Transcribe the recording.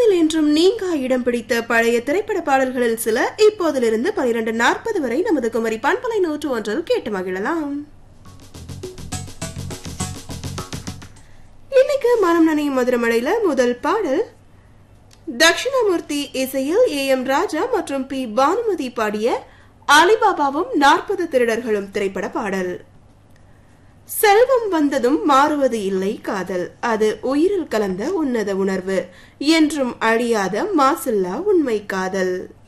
மனதில் என்றும் நீங்கா இடம் பிடித்த பழைய திரைப்பட பாடல்களில் சில இப்போதிலிருந்து பனிரெண்டு நாற்பது வரை நமது குமரி பண்பலை நூற்று ஒன்றில் கேட்டு மகிழலாம் இன்னைக்கு மனம் நனையும் மதுரமழையில முதல் பாடல் தட்சிணாமூர்த்தி இசையில் ஏ எம் ராஜா மற்றும் பி பானுமதி பாடிய அலிபாபாவும் நாற்பது திருடர்களும் திரைப்பட பாடல் செல்வம் வந்ததும் மாறுவது இல்லை காதல் அது உயிரில் கலந்த உன்னத உணர்வு என்றும் அழியாத மாசில்லா உண்மை காதல்